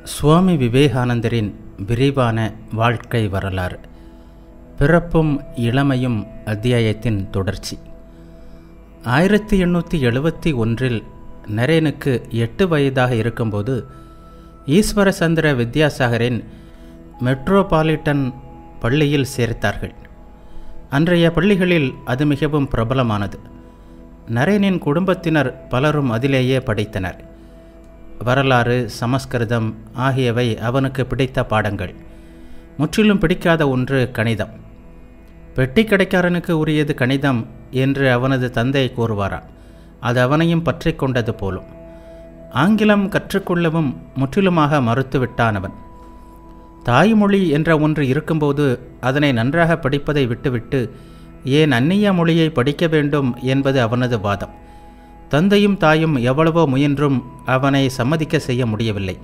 சுவாமி விவேகானந்தரின் விரிவான வாழ்க்கை வரலாறு பிறப்பும் இளமையும் அத்தியாயத்தின் தொடர்ச்சி ஆயிரத்தி எண்ணூற்றி எழுபத்தி ஒன்றில் நரேனுக்கு எட்டு வயதாக இருக்கும்போது ஈஸ்வரசந்திர வித்யாசாகரின் மெட்ரோபாலிட்டன் பள்ளியில் சேர்த்தார்கள் அன்றைய பள்ளிகளில் அது மிகவும் பிரபலமானது நரேனின் குடும்பத்தினர் பலரும் அதிலேயே படித்தனர் வரலாறு சமஸ்கிருதம் ஆகியவை அவனுக்கு பிடித்த பாடங்கள் முற்றிலும் பிடிக்காத ஒன்று கணிதம் பெட்டி கடைக்காரனுக்கு உரியது கணிதம் என்று அவனது தந்தை கூறுவாராம் அது அவனையும் பற்றி கொண்டது போலும் ஆங்கிலம் கற்றுக்கொள்ளவும் முற்றிலுமாக மறுத்துவிட்டான் அவன் தாய்மொழி என்ற ஒன்று இருக்கும்போது அதனை நன்றாக படிப்பதை விட்டுவிட்டு ஏன் அந்நிய மொழியை படிக்க வேண்டும் என்பது அவனது வாதம் தந்தையும் தாயும் எவ்வளவோ முயன்றும் அவனை சம்மதிக்க செய்ய முடியவில்லை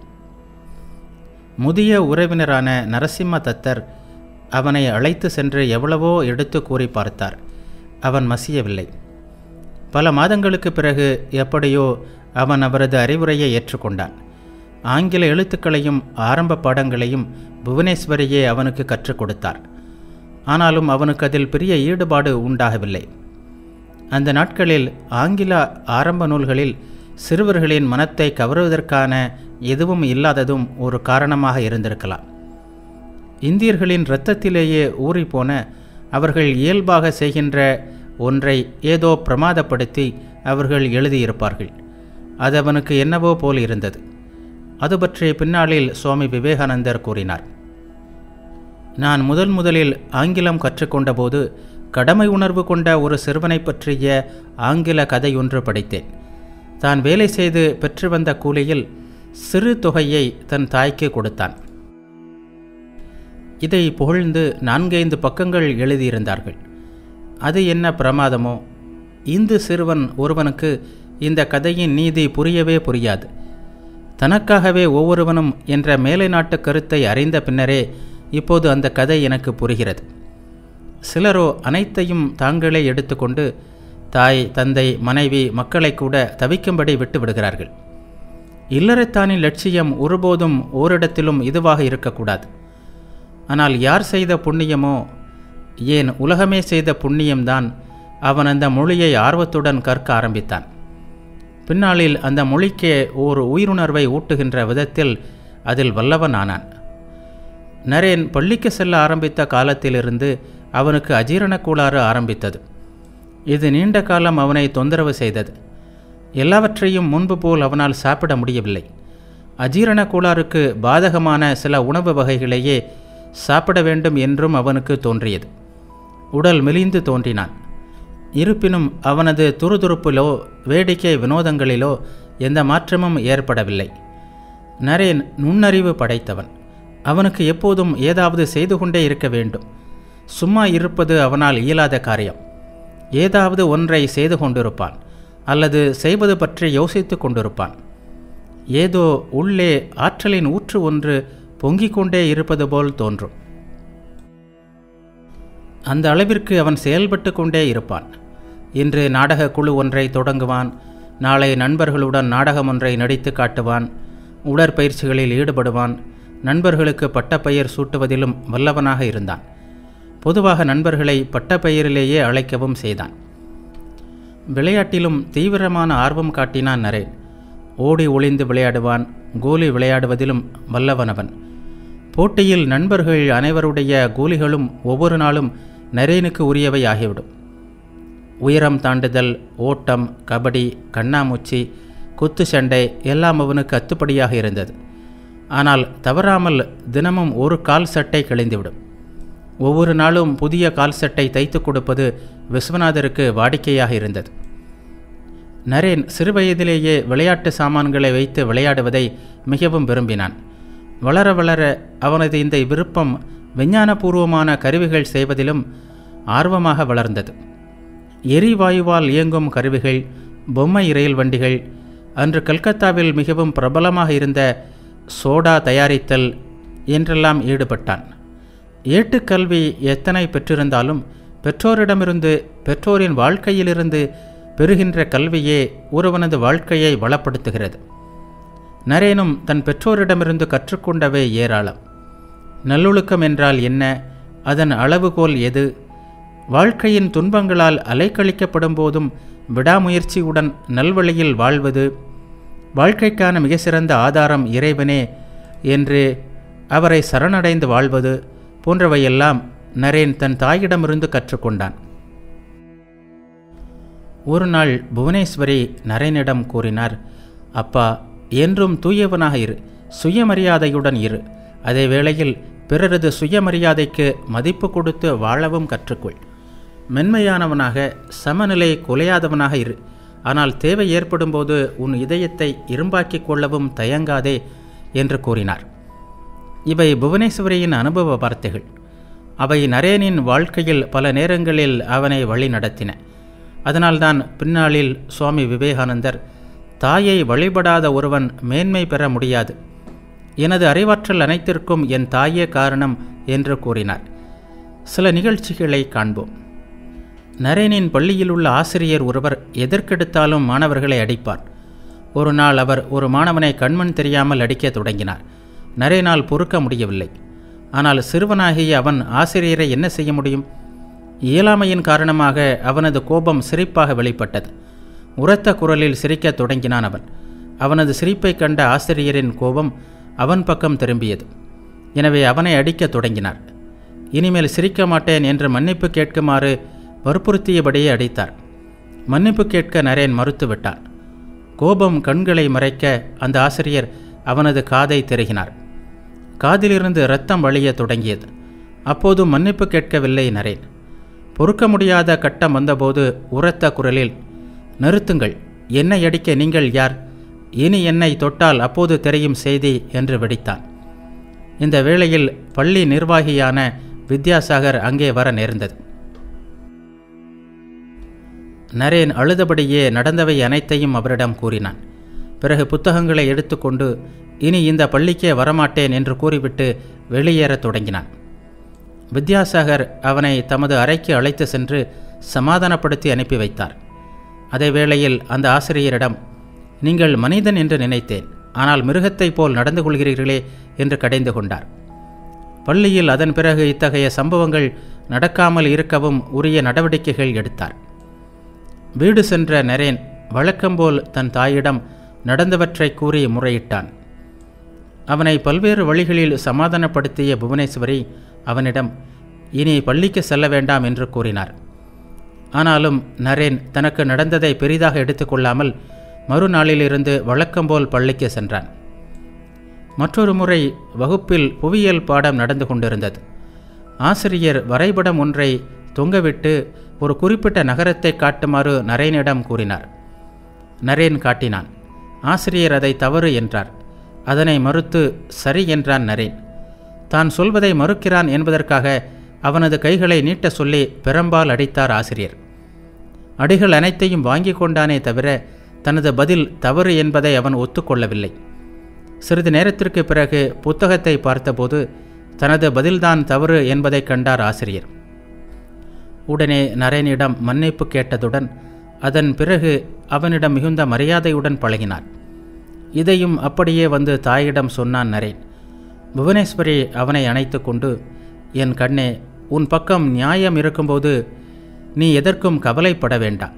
முதிய உறவினரான நரசிம்ம தத்தர் அவனை அழைத்து சென்று எவ்வளவோ எடுத்து கூறி பார்த்தார் அவன் மசியவில்லை பல மாதங்களுக்கு பிறகு எப்படியோ அவன் அவரது அறிவுரையை ஏற்றுக்கொண்டான் ஆங்கில எழுத்துக்களையும் ஆரம்ப பாடங்களையும் புவனேஸ்வரியே அவனுக்கு கற்றுக் கொடுத்தார் ஆனாலும் அவனுக்கு அதில் பெரிய ஈடுபாடு உண்டாகவில்லை அந்த நாட்களில் ஆங்கில ஆரம்ப நூல்களில் சிறுவர்களின் மனத்தை கவருவதற்கான எதுவும் இல்லாததும் ஒரு காரணமாக இருந்திருக்கலாம் இந்தியர்களின் இரத்தத்திலேயே ஊறிப்போன அவர்கள் இயல்பாக செய்கின்ற ஒன்றை ஏதோ பிரமாதப்படுத்தி அவர்கள் எழுதியிருப்பார்கள் அது அவனுக்கு என்னவோ போல் இருந்தது அது பற்றி பின்னாளில் சுவாமி விவேகானந்தர் கூறினார் நான் முதல் முதலில் ஆங்கிலம் கற்றுக்கொண்டபோது கடமை உணர்வு கொண்ட ஒரு சிறுவனை பற்றிய ஆங்கில கதையொன்று படித்தேன் தான் வேலை செய்து பெற்று வந்த கூலியில் சிறு தொகையை தன் தாய்க்கு கொடுத்தான் இதை புகழ்ந்து நான்கைந்து பக்கங்கள் எழுதியிருந்தார்கள் அது என்ன பிரமாதமோ இந்து சிறுவன் ஒருவனுக்கு இந்த கதையின் நீதி புரியவே புரியாது தனக்காகவே ஒவ்வொருவனும் என்ற மேலை நாட்டு கருத்தை அறிந்த பின்னரே இப்போது அந்த கதை எனக்கு புரிகிறது சிலரோ அனைத்தையும் தாங்களே எடுத்துக்கொண்டு தாய் தந்தை மனைவி மக்களை கூட தவிக்கும்படி விட்டு விடுகிறார்கள் இல்லறத்தானின் லட்சியம் ஒருபோதும் ஓரிடத்திலும் இதுவாக இருக்கக்கூடாது ஆனால் யார் செய்த புண்ணியமோ ஏன் உலகமே செய்த புண்ணியம்தான் அவன் அந்த மொழியை ஆர்வத்துடன் கற்க ஆரம்பித்தான் பின்னாளில் அந்த மொழிக்கே ஓர் உயிருணர்வை ஊட்டுகின்ற விதத்தில் அதில் வல்லவன் ஆனான் நரேன் பள்ளிக்கு செல்ல ஆரம்பித்த காலத்திலிருந்து அவனுக்கு அஜீரண கோளாறு ஆரம்பித்தது இது நீண்ட காலம் அவனை தொந்தரவு செய்தது எல்லாவற்றையும் முன்பு போல் அவனால் சாப்பிட முடியவில்லை அஜீரண கோளாறுக்கு பாதகமான சில உணவு வகைகளையே சாப்பிட வேண்டும் என்றும் அவனுக்கு தோன்றியது உடல் மெலிந்து தோன்றினான் இருப்பினும் அவனது துருதுருப்பிலோ வேடிக்கை வினோதங்களிலோ எந்த மாற்றமும் ஏற்படவில்லை நரேன் நுண்ணறிவு படைத்தவன் அவனுக்கு எப்போதும் ஏதாவது செய்து கொண்டே இருக்க வேண்டும் சும்மா இருப்பது அவனால் இயலாத காரியம் ஏதாவது ஒன்றை செய்து கொண்டிருப்பான் அல்லது செய்வது பற்றி யோசித்து கொண்டிருப்பான் ஏதோ உள்ளே ஆற்றலின் ஊற்று ஒன்று பொங்கிக் கொண்டே இருப்பது போல் தோன்றும் அந்த அளவிற்கு அவன் செயல்பட்டு கொண்டே இருப்பான் இன்று நாடக குழு ஒன்றை தொடங்குவான் நாளை நண்பர்களுடன் நாடகம் ஒன்றை நடித்து காட்டுவான் உடற்பயிற்சிகளில் ஈடுபடுவான் நண்பர்களுக்கு பட்டப்பெயர் சூட்டுவதிலும் வல்லவனாக இருந்தான் பொதுவாக நண்பர்களை பட்டப்பெயரிலேயே அழைக்கவும் செய்தான் விளையாட்டிலும் தீவிரமான ஆர்வம் காட்டினான் நரேன் ஓடி ஒளிந்து விளையாடுவான் கோலி விளையாடுவதிலும் வல்லவனவன் போட்டியில் நண்பர்கள் அனைவருடைய கோலிகளும் ஒவ்வொரு நாளும் நரேனுக்கு உரியவை ஆகிவிடும் உயரம் தாண்டுதல் ஓட்டம் கபடி கண்ணாமூச்சி குத்து சண்டை எல்லாம் அவனுக்கு அத்துப்படியாக இருந்தது ஆனால் தவறாமல் தினமும் ஒரு கால் சட்டை கிழிந்துவிடும் ஒவ்வொரு நாளும் புதிய கால் சட்டை தைத்து கொடுப்பது விஸ்வநாதருக்கு வாடிக்கையாக இருந்தது நரேன் சிறுவயதிலேயே விளையாட்டு சாமான்களை வைத்து விளையாடுவதை மிகவும் விரும்பினான் வளர வளர அவனது இந்த விருப்பம் விஞ்ஞானபூர்வமான கருவிகள் செய்வதிலும் ஆர்வமாக வளர்ந்தது எரிவாயுவால் இயங்கும் கருவிகள் பொம்மை ரயில் வண்டிகள் அன்று கல்கத்தாவில் மிகவும் பிரபலமாக இருந்த சோடா தயாரித்தல் என்றெல்லாம் ஈடுபட்டான் ஏட்டுக்கல்வி எத்தனை பெற்றிருந்தாலும் பெற்றோரிடமிருந்து பெற்றோரின் வாழ்க்கையிலிருந்து பெறுகின்ற கல்வியே ஒருவனது வாழ்க்கையை வளப்படுத்துகிறது நரேனும் தன் பெற்றோரிடமிருந்து கற்றுக்கொண்டவை ஏராளம் நல்லொழுக்கம் என்றால் என்ன அதன் அளவுகோல் எது வாழ்க்கையின் துன்பங்களால் அலைக்கழிக்கப்படும் போதும் விடாமுயற்சியுடன் நல்வழியில் வாழ்வது வாழ்க்கைக்கான மிக சிறந்த ஆதாரம் இறைவனே என்று அவரை சரணடைந்து வாழ்வது போன்றவையெல்லாம் நரேன் தன் தாயிடமிருந்து கற்றுக்கொண்டான் ஒரு நாள் புவனேஸ்வரி நரேனிடம் கூறினார் அப்பா என்றும் தூயவனாக இரு சுயமரியாதையுடன் இரு அதே வேளையில் பிறரது சுயமரியாதைக்கு மதிப்பு கொடுத்து வாழவும் கற்றுக்கொள் மென்மையானவனாக சமநிலை குலையாதவனாக இரு ஆனால் தேவை ஏற்படும்போது உன் இதயத்தை இரும்பாக்கிக் கொள்ளவும் தயங்காதே என்று கூறினார் இவை புவனேஸ்வரியின் அனுபவ வார்த்தைகள் அவை நரேனின் வாழ்க்கையில் பல நேரங்களில் அவனை வழி நடத்தின அதனால்தான் பின்னாளில் சுவாமி விவேகானந்தர் தாயை வழிபடாத ஒருவன் மேன்மை பெற முடியாது எனது அறிவாற்றல் அனைத்திற்கும் என் தாயே காரணம் என்று கூறினார் சில நிகழ்ச்சிகளை காண்போம் நரேனின் பள்ளியில் உள்ள ஆசிரியர் ஒருவர் எதற்கெடுத்தாலும் மாணவர்களை அடிப்பார் ஒரு நாள் அவர் ஒரு மாணவனை கண்மண் தெரியாமல் அடிக்க தொடங்கினார் நரேனால் பொறுக்க முடியவில்லை ஆனால் சிறுவனாகிய அவன் ஆசிரியரை என்ன செய்ய முடியும் இயலாமையின் காரணமாக அவனது கோபம் சிரிப்பாக வெளிப்பட்டது உரத்த குரலில் சிரிக்கத் தொடங்கினான் அவன் அவனது சிரிப்பை கண்ட ஆசிரியரின் கோபம் அவன் பக்கம் திரும்பியது எனவே அவனை அடிக்கத் தொடங்கினார் இனிமேல் சிரிக்க மாட்டேன் என்று மன்னிப்பு கேட்குமாறு வற்புறுத்தியபடியே அடித்தார் மன்னிப்பு கேட்க நரேன் மறுத்துவிட்டான் கோபம் கண்களை மறைக்க அந்த ஆசிரியர் அவனது காதை திருகினார் காதிலிருந்து இரத்தம் வழிய தொடங்கியது அப்போதும் மன்னிப்பு கேட்கவில்லை நரேன் பொறுக்க முடியாத கட்டம் வந்தபோது உரத்த குரலில் நிறுத்துங்கள் என்னை அடிக்க நீங்கள் யார் இனி என்னை தொட்டால் அப்போது தெரியும் செய்தி என்று வெடித்தான் இந்த வேளையில் பள்ளி நிர்வாகியான வித்யாசாகர் அங்கே வர நேர்ந்தது நரேன் அழுதபடியே நடந்தவை அனைத்தையும் அவரிடம் கூறினான் பிறகு புத்தகங்களை எடுத்துக்கொண்டு இனி இந்த பள்ளிக்கே வரமாட்டேன் என்று கூறிவிட்டு வெளியேறத் தொடங்கினான் வித்யாசாகர் அவனை தமது அறைக்கு அழைத்து சென்று சமாதானப்படுத்தி அனுப்பி வைத்தார் அதே வேளையில் அந்த ஆசிரியரிடம் நீங்கள் மனிதன் என்று நினைத்தேன் ஆனால் மிருகத்தைப் போல் நடந்து கொள்கிறீர்களே என்று கடைந்து கொண்டார் பள்ளியில் அதன் பிறகு இத்தகைய சம்பவங்கள் நடக்காமல் இருக்கவும் உரிய நடவடிக்கைகள் எடுத்தார் வீடு சென்ற நரேன் வழக்கம்போல் தன் தாயிடம் நடந்தவற்றை கூறி முறையிட்டான் அவனை பல்வேறு வழிகளில் சமாதானப்படுத்திய புவனேஸ்வரி அவனிடம் இனி பள்ளிக்கு செல்ல வேண்டாம் என்று கூறினார் ஆனாலும் நரேன் தனக்கு நடந்ததை பெரிதாக எடுத்துக்கொள்ளாமல் மறுநாளிலிருந்து வழக்கம்போல் பள்ளிக்கு சென்றான் மற்றொரு முறை வகுப்பில் புவியியல் பாடம் நடந்து கொண்டிருந்தது ஆசிரியர் வரைபடம் ஒன்றை தொங்கவிட்டு ஒரு குறிப்பிட்ட நகரத்தை காட்டுமாறு நரேனிடம் கூறினார் நரேன் காட்டினான் ஆசிரியர் அதை தவறு என்றார் அதனை மறுத்து சரி என்றான் நரேன் தான் சொல்வதை மறுக்கிறான் என்பதற்காக அவனது கைகளை நீட்ட சொல்லி பெரம்பால் அடித்தார் ஆசிரியர் அடிகள் அனைத்தையும் வாங்கி கொண்டானே தவிர தனது பதில் தவறு என்பதை அவன் ஒத்துக்கொள்ளவில்லை சிறிது நேரத்திற்கு பிறகு புத்தகத்தை பார்த்தபோது தனது பதில்தான் தவறு என்பதை கண்டார் ஆசிரியர் உடனே நரேனிடம் மன்னிப்பு கேட்டதுடன் அதன் பிறகு அவனிடம் மிகுந்த மரியாதையுடன் பழகினார் இதையும் அப்படியே வந்து தாயிடம் சொன்னான் நரேன் புவனேஸ்வரி அவனை அணைத்து கொண்டு என் கண்ணே உன் பக்கம் நியாயம் இருக்கும்போது நீ எதற்கும் கவலைப்பட வேண்டாம்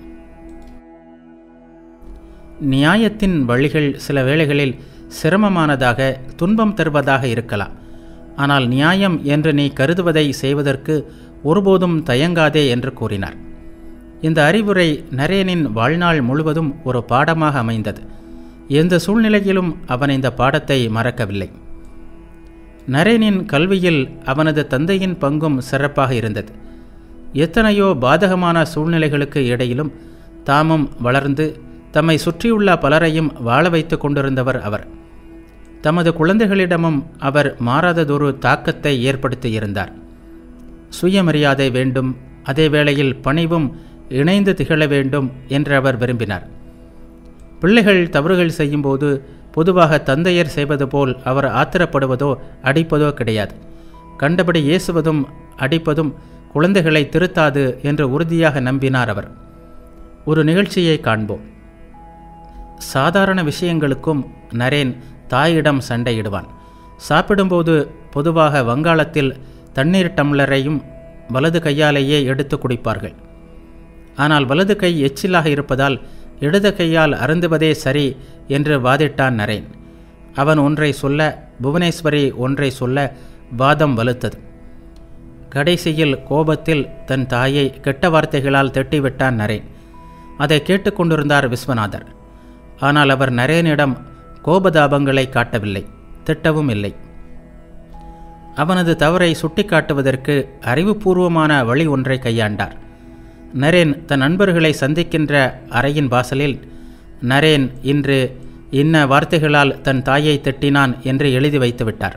நியாயத்தின் வழிகள் சில வேளைகளில் சிரமமானதாக துன்பம் தருவதாக இருக்கலாம் ஆனால் நியாயம் என்று நீ கருதுவதை செய்வதற்கு ஒருபோதும் தயங்காதே என்று கூறினார் இந்த அறிவுரை நரேனின் வாழ்நாள் முழுவதும் ஒரு பாடமாக அமைந்தது எந்த சூழ்நிலையிலும் அவன் இந்த பாடத்தை மறக்கவில்லை நரேனின் கல்வியில் அவனது தந்தையின் பங்கும் சிறப்பாக இருந்தது எத்தனையோ பாதகமான சூழ்நிலைகளுக்கு இடையிலும் தாமும் வளர்ந்து தம்மை சுற்றியுள்ள பலரையும் வாழ வைத்து கொண்டிருந்தவர் அவர் தமது குழந்தைகளிடமும் அவர் மாறாததொரு தாக்கத்தை ஏற்படுத்தியிருந்தார் சுயமரியாதை வேண்டும் அதே வேளையில் பணிவும் இணைந்து திகழ வேண்டும் என்று அவர் விரும்பினார் பிள்ளைகள் தவறுகள் செய்யும்போது பொதுவாக தந்தையர் செய்வது போல் அவர் ஆத்திரப்படுவதோ அடிப்பதோ கிடையாது கண்டபடி ஏசுவதும் அடிப்பதும் குழந்தைகளை திருத்தாது என்று உறுதியாக நம்பினார் அவர் ஒரு நிகழ்ச்சியை காண்போம் சாதாரண விஷயங்களுக்கும் நரேன் தாயிடம் சண்டையிடுவான் சாப்பிடும்போது பொதுவாக வங்காளத்தில் தண்ணீர் டம்ளரையும் வலது கையாலேயே எடுத்து குடிப்பார்கள் ஆனால் வலது கை எச்சிலாக இருப்பதால் இடது கையால் அருந்துவதே சரி என்று வாதிட்டான் நரேன் அவன் ஒன்றை சொல்ல புவனேஸ்வரி ஒன்றை சொல்ல வாதம் வலுத்தது கடைசியில் கோபத்தில் தன் தாயை கெட்ட வார்த்தைகளால் திட்டிவிட்டான் நரேன் அதை கேட்டுக்கொண்டிருந்தார் விஸ்வநாதர் ஆனால் அவர் நரேனிடம் கோபதாபங்களை காட்டவில்லை திட்டவும் இல்லை அவனது தவறை சுட்டிக்காட்டுவதற்கு அறிவுபூர்வமான வழி ஒன்றை கையாண்டார் நரேன் தன் நண்பர்களை சந்திக்கின்ற அறையின் வாசலில் நரேன் இன்று இன்ன வார்த்தைகளால் தன் தாயை திட்டினான் என்று எழுதி வைத்து விட்டார்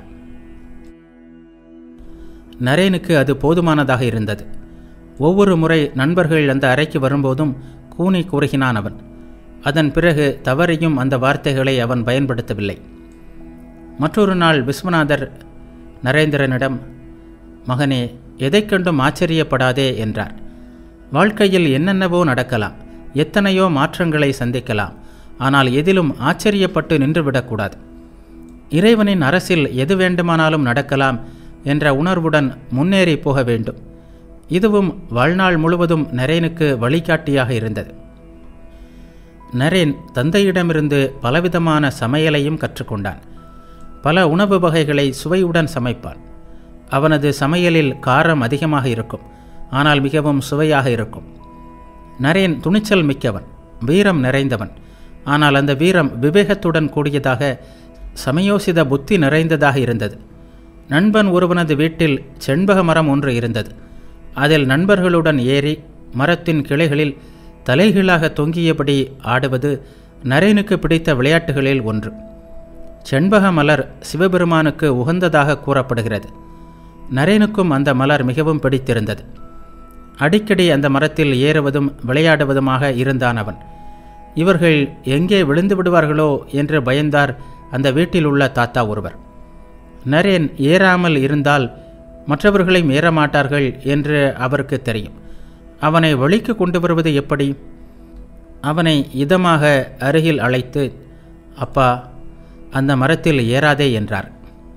நரேனுக்கு அது போதுமானதாக இருந்தது ஒவ்வொரு முறை நண்பர்கள் அந்த அறைக்கு வரும்போதும் கூனி கூறுகினான் அவன் அதன் பிறகு தவறையும் அந்த வார்த்தைகளை அவன் பயன்படுத்தவில்லை மற்றொரு நாள் விஸ்வநாதர் நரேந்திரனிடம் மகனே எதைக் கண்டும் ஆச்சரியப்படாதே என்றார் வாழ்க்கையில் என்னென்னவோ நடக்கலாம் எத்தனையோ மாற்றங்களை சந்திக்கலாம் ஆனால் எதிலும் ஆச்சரியப்பட்டு நின்றுவிடக்கூடாது இறைவனின் அரசில் எது வேண்டுமானாலும் நடக்கலாம் என்ற உணர்வுடன் முன்னேறி போக வேண்டும் இதுவும் வாழ்நாள் முழுவதும் நரேனுக்கு வழிகாட்டியாக இருந்தது நரேன் தந்தையிடமிருந்து பலவிதமான சமையலையும் கற்றுக்கொண்டான் பல உணவு வகைகளை சுவையுடன் சமைப்பான் அவனது சமையலில் காரம் அதிகமாக இருக்கும் ஆனால் மிகவும் சுவையாக இருக்கும் நரேன் துணிச்சல் மிக்கவன் வீரம் நிறைந்தவன் ஆனால் அந்த வீரம் விவேகத்துடன் கூடியதாக சமயோசித புத்தி நிறைந்ததாக இருந்தது நண்பன் ஒருவனது வீட்டில் செண்பக மரம் ஒன்று இருந்தது அதில் நண்பர்களுடன் ஏறி மரத்தின் கிளைகளில் தலைகீழாக தொங்கியபடி ஆடுவது நரேனுக்கு பிடித்த விளையாட்டுகளில் ஒன்று செண்பக மலர் சிவபெருமானுக்கு உகந்ததாக கூறப்படுகிறது நரேனுக்கும் அந்த மலர் மிகவும் பிடித்திருந்தது அடிக்கடி அந்த மரத்தில் ஏறுவதும் விளையாடுவதுமாக இருந்தான் அவன் இவர்கள் எங்கே விழுந்து விடுவார்களோ என்று பயந்தார் அந்த வீட்டில் உள்ள தாத்தா ஒருவர் நரேன் ஏறாமல் இருந்தால் மற்றவர்களையும் ஏறமாட்டார்கள் என்று அவருக்கு தெரியும் அவனை வழிக்கு கொண்டு வருவது எப்படி அவனை இதமாக அருகில் அழைத்து அப்பா அந்த மரத்தில் ஏறாதே என்றார்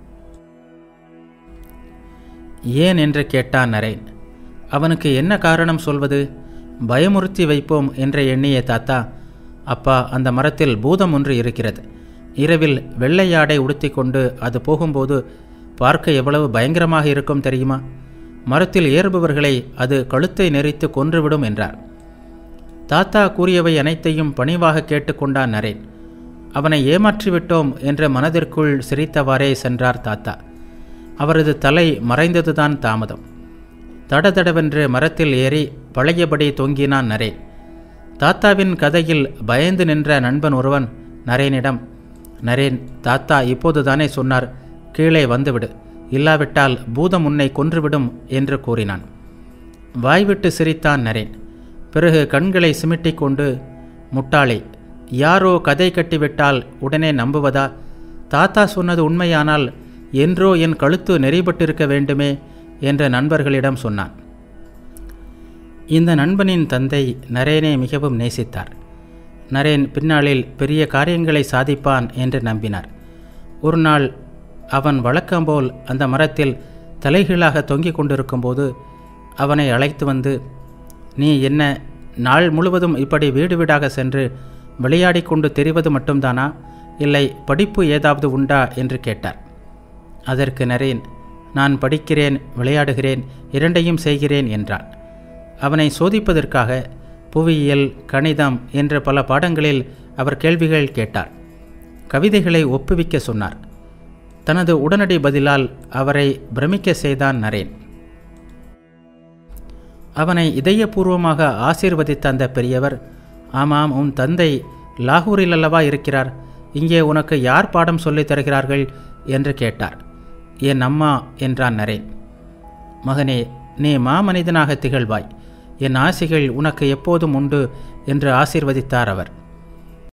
ஏன் என்று கேட்டான் நரேன் அவனுக்கு என்ன காரணம் சொல்வது பயமுறுத்தி வைப்போம் என்று எண்ணிய தாத்தா அப்பா அந்த மரத்தில் பூதம் ஒன்று இருக்கிறது இரவில் வெள்ளையாடை உடுத்தி கொண்டு அது போகும்போது பார்க்க எவ்வளவு பயங்கரமாக இருக்கும் தெரியுமா மரத்தில் ஏறுபவர்களை அது கழுத்தை நெறித்து கொன்றுவிடும் என்றார் தாத்தா கூறியவை அனைத்தையும் பணிவாக கேட்டுக்கொண்டான் நரேன் அவனை ஏமாற்றிவிட்டோம் என்ற மனதிற்குள் சிரித்தவாறே சென்றார் தாத்தா அவரது தலை மறைந்ததுதான் தாமதம் தடதடவென்று மரத்தில் ஏறி பழையபடி தொங்கினான் நரேன் தாத்தாவின் கதையில் பயந்து நின்ற நண்பன் ஒருவன் நரேனிடம் நரேன் தாத்தா இப்போதுதானே சொன்னார் கீழே வந்துவிடு இல்லாவிட்டால் பூதம் உன்னை கொன்றுவிடும் என்று கூறினான் வாய்விட்டு சிரித்தான் நரேன் பிறகு கண்களை சிமிட்டிக் கொண்டு முட்டாளே யாரோ கதை கட்டிவிட்டால் உடனே நம்புவதா தாத்தா சொன்னது உண்மையானால் என்றோ என் கழுத்து நெறிபட்டிருக்க வேண்டுமே என்ற நண்பர்களிடம் சொன்னான் இந்த நண்பனின் தந்தை நரேனை மிகவும் நேசித்தார் நரேன் பின்னாளில் பெரிய காரியங்களை சாதிப்பான் என்று நம்பினார் ஒரு நாள் அவன் வழக்கம்போல் அந்த மரத்தில் தலைகீழாக தொங்கிக் கொண்டிருக்கும்போது அவனை அழைத்து வந்து நீ என்ன நாள் முழுவதும் இப்படி வீடு வீடாக சென்று விளையாடி கொண்டு தெரிவது மட்டும்தானா இல்லை படிப்பு ஏதாவது உண்டா என்று கேட்டார் அதற்கு நரேன் நான் படிக்கிறேன் விளையாடுகிறேன் இரண்டையும் செய்கிறேன் என்றான் அவனை சோதிப்பதற்காக புவியியல் கணிதம் என்ற பல பாடங்களில் அவர் கேள்விகள் கேட்டார் கவிதைகளை ஒப்புவிக்க சொன்னார் தனது உடனடி பதிலால் அவரை பிரமிக்க செய்தான் நரேன் அவனை இதயபூர்வமாக ஆசீர்வதித்த அந்த பெரியவர் ஆமாம் உன் தந்தை லாகூரில் அல்லவா இருக்கிறார் இங்கே உனக்கு யார் பாடம் சொல்லித் தருகிறார்கள் என்று கேட்டார் என் அம்மா என்றான் நரேன் மகனே நீ மாமனிதனாக திகழ்வாய் என் ஆசைகள் உனக்கு எப்போதும் உண்டு என்று ஆசீர்வதித்தார் அவர்